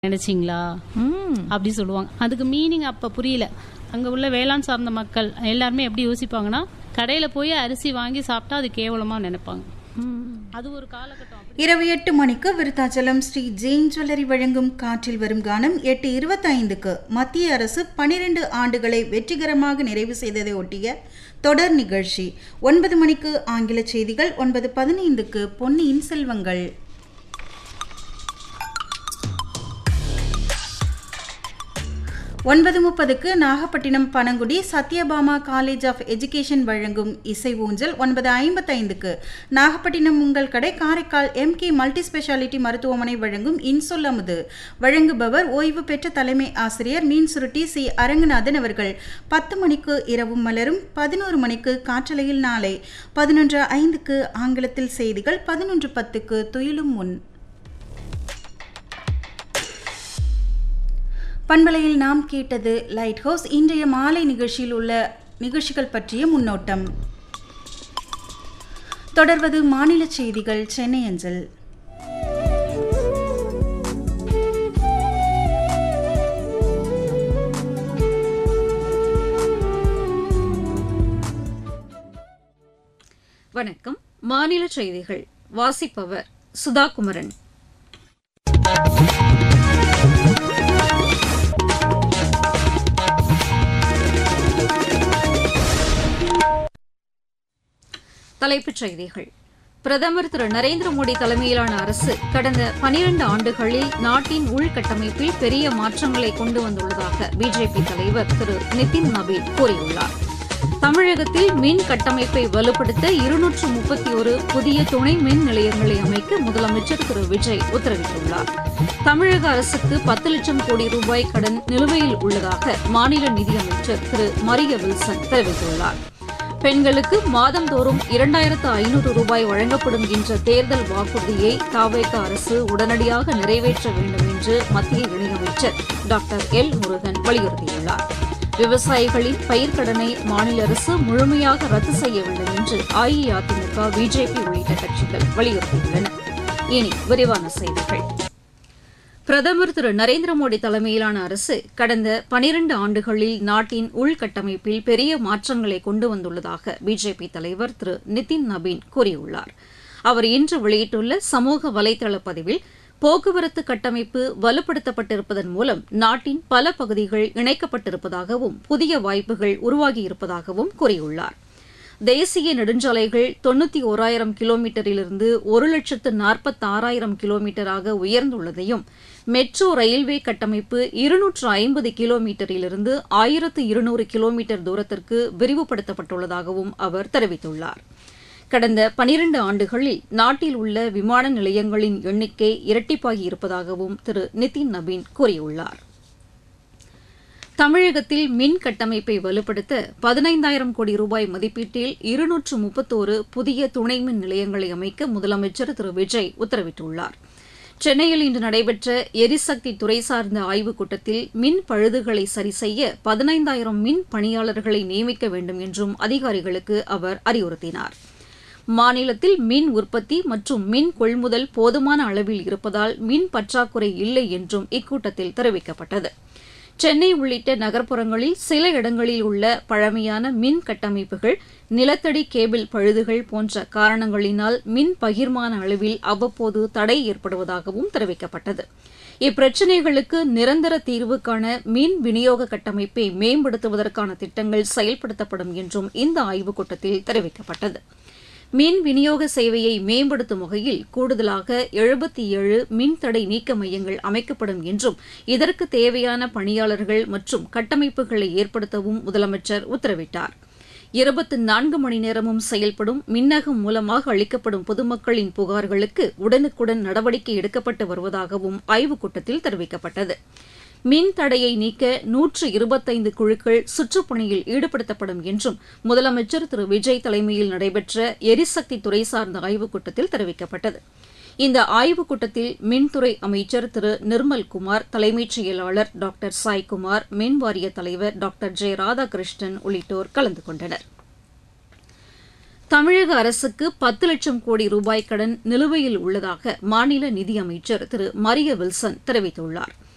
நினைச்சீங்களா ம் அப்படி சொல்லுவாங்க அதுக்கு மீனிங் அப்ப புரியல அங்க உள்ள வேளாண் சார்ந்த மக்கள் எல்லாருமே எப்படி யோசிப்பாங்கன்னா கடையில போய் அரிசி வாங்கி சாப்பிட்டா அது கேவலமா நினைப்பாங்க ம். அது ஒரு காலகட்டம் அப்படி. இரவு எட்டு மணிக்கு விருத்தாச்சலம் ஸ்ரீ ஜெயின் ஜுவல்லரி வழங்கும் காற்றில் வரும் கானம் எட்டு இருபத்தைந்துக்கு மத்திய அரசு பனிரெண்டு ஆண்டுகளை வெற்றிகரமாக நிறைவு செய்ததை ஒட்டிய தொடர் நிகழ்ச்சி ஒன்பது மணிக்கு ஆங்கில செய்திகள் ஒன்பது பதினைந்துக்கு பொன்னியின் செல்வங்கள் ஒன்பது முப்பதுக்கு Nagapattinam Panangudi Sathyabama college of education வழங்கும் இசை ஊஞ்சல் ஒன்பது ஐம்பத்தைந்துக்கு நாகப்பட்டினம் உங்கள் கடை காரைக்கால் எம்கே மல்டி ஸ்பெஷாலிட்டி மருத்துவமனை வழங்கும் இன்சொல் அமுது வழங்குபவர் ஓய்வு பெற்ற தலைமை ஆசிரியர் மீன் சுருட்டி சி அரங்கநாதன் அவர்கள் பத்து மணிக்கு இரவும் மலரும் பதினோரு மணிக்கு காற்றலையில் நாளை பதினொன்று ஐந்துக்கு ஆங்கிலத்தில் செய்திகள் பதினொன்று பத்துக்கு துயிலும் முன் பண்பலையில் நாம் கேட்டது லைட் ஹவுஸ் இன்றைய மாலை நிகழ்ச்சியில் உள்ள நிகழ்ச்சிகள் பற்றிய முன்னோட்டம் தொடர்வது மாநில செய்திகள் சென்னை அஞ்சல் வணக்கம் மாநில செய்திகள் வாசிப்பவர் சுதா குமரன் தலைப்புச் செய்திகள் பிரதமர் திரு நரேந்திர மோடி தலைமையிலான அரசு கடந்த பனிரண்டு ஆண்டுகளில் நாட்டின் உள்கட்டமைப்பில் பெரிய மாற்றங்களை கொண்டு வந்துள்ளதாக பிஜேபி தலைவர் திரு நிதின் நபீன் கூறியுள்ளார் தமிழகத்தில் மின் கட்டமைப்பை வலுப்படுத்த இருநூற்று முப்பத்தி ஒரு புதிய துணை மின் நிலையங்களை அமைக்க முதலமைச்சர் திரு விஜய் உத்தரவிட்டுள்ளார் தமிழக அரசுக்கு பத்து லட்சம் கோடி ரூபாய் கடன் நிலுவையில் உள்ளதாக மாநில நிதியமைச்சர் திரு மரிய வில்சன் தெரிவித்துள்ளார் பெண்களுக்கு மாதந்தோறும் இரண்டாயிரத்து ஐநூறு ரூபாய் வழங்கப்படும் என்ற தேர்தல் வாக்குறுதியை தாவேக அரசு உடனடியாக நிறைவேற்ற வேண்டும் என்று மத்திய இணையமைச்சர் டாக்டர் எல் முருகன் வலியுறுத்தியுள்ளார் விவசாயிகளின் பயிர்க்கடனை மாநில அரசு முழுமையாக ரத்து செய்ய வேண்டும் என்று அஇஅதிமுக பிஜேபி உள்ளிட்ட கட்சிகள் வலியுறுத்தியுள்ளன இனி விரிவான செய்திகள் பிரதமர் திரு நரேந்திர மோடி தலைமையிலான அரசு கடந்த பனிரண்டு ஆண்டுகளில் நாட்டின் உள்கட்டமைப்பில் பெரிய மாற்றங்களை கொண்டு வந்துள்ளதாக பிஜேபி தலைவர் திரு நிதின் நபீன் கூறியுள்ளார் அவர் இன்று வெளியிட்டுள்ள சமூக வலைதள பதிவில் போக்குவரத்து கட்டமைப்பு வலுப்படுத்தப்பட்டிருப்பதன் மூலம் நாட்டின் பல பகுதிகள் இணைக்கப்பட்டிருப்பதாகவும் புதிய வாய்ப்புகள் உருவாகியிருப்பதாகவும் கூறியுள்ளார் தேசிய நெடுஞ்சாலைகள் தொண்ணூத்தி ஓராயிரம் கிலோமீட்டரிலிருந்து ஒரு லட்சத்து நாற்பத்தாறாயிரம் கிலோமீட்டராக உயர்ந்துள்ளதையும் மெட்ரோ ரயில்வே கட்டமைப்பு இருநூற்று ஐம்பது கிலோமீட்டரிலிருந்து ஆயிரத்து இருநூறு கிலோமீட்டர் தூரத்திற்கு விரிவுபடுத்தப்பட்டுள்ளதாகவும் அவர் தெரிவித்துள்ளார் கடந்த பனிரண்டு ஆண்டுகளில் நாட்டில் உள்ள விமான நிலையங்களின் எண்ணிக்கை இரட்டிப்பாகியிருப்பதாகவும் திரு நிதின் நபீன் கூறியுள்ளார் தமிழகத்தில் மின் கட்டமைப்பை வலுப்படுத்த பதினைந்தாயிரம் கோடி ரூபாய் மதிப்பீட்டில் இருநூற்று முப்பத்தோரு புதிய துணை மின் நிலையங்களை அமைக்க முதலமைச்சர் திரு விஜய் உத்தரவிட்டுள்ளார் சென்னையில் இன்று நடைபெற்ற எரிசக்தி துறை சார்ந்த ஆய்வுக் கூட்டத்தில் மின் பழுதுகளை சரி செய்ய பதினைந்தாயிரம் மின் பணியாளர்களை நியமிக்க வேண்டும் என்றும் அதிகாரிகளுக்கு அவர் அறிவுறுத்தினார் மாநிலத்தில் மின் உற்பத்தி மற்றும் மின் கொள்முதல் போதுமான அளவில் இருப்பதால் மின் பற்றாக்குறை இல்லை என்றும் இக்கூட்டத்தில் தெரிவிக்கப்பட்டது சென்னை உள்ளிட்ட நகர்ப்புறங்களில் சில இடங்களில் உள்ள பழமையான மின் கட்டமைப்புகள் நிலத்தடி கேபிள் பழுதுகள் போன்ற காரணங்களினால் மின் பகிர்மான அளவில் அவ்வப்போது தடை ஏற்படுவதாகவும் தெரிவிக்கப்பட்டது இப்பிரச்சினைகளுக்கு நிரந்தர தீர்வு காண மின் விநியோக கட்டமைப்பை மேம்படுத்துவதற்கான திட்டங்கள் செயல்படுத்தப்படும் என்றும் இந்த ஆய்வுக் கூட்டத்தில் தெரிவிக்கப்பட்டது மின் விநியோக சேவையை மேம்படுத்தும் வகையில் கூடுதலாக எழுபத்தி ஏழு மின்தடை நீக்க மையங்கள் அமைக்கப்படும் என்றும் இதற்கு தேவையான பணியாளர்கள் மற்றும் கட்டமைப்புகளை ஏற்படுத்தவும் முதலமைச்சர் உத்தரவிட்டார் இருபத்தி நான்கு மணி நேரமும் செயல்படும் மின்னகம் மூலமாக அளிக்கப்படும் பொதுமக்களின் புகார்களுக்கு உடனுக்குடன் நடவடிக்கை எடுக்கப்பட்டு வருவதாகவும் ஆய்வுக் கூட்டத்தில் தெரிவிக்கப்பட்டது மின் தடையை நீக்க நூற்று இருபத்தைந்து குழுக்கள் சுற்றுப்பணியில் ஈடுபடுத்தப்படும் என்றும் முதலமைச்சர் திரு விஜய் தலைமையில் நடைபெற்ற எரிசக்தி துறை சார்ந்த ஆய்வுக் கூட்டத்தில் தெரிவிக்கப்பட்டது இந்த ஆய்வுக் கூட்டத்தில் மின்துறை அமைச்சர் திரு நிர்மல்குமார் தலைமைச் செயலாளர் டாக்டர் சாய்குமார் மின் வாரிய தலைவர் டாக்டர் ஜெய ராதாகிருஷ்ணன் உள்ளிட்டோர் கலந்து கொண்டனர் தமிழக அரசுக்கு பத்து லட்சம் கோடி ரூபாய் கடன் நிலுவையில் உள்ளதாக மாநில நிதியமைச்சர் திரு மரிய வில்சன் தெரிவித்துள்ளார்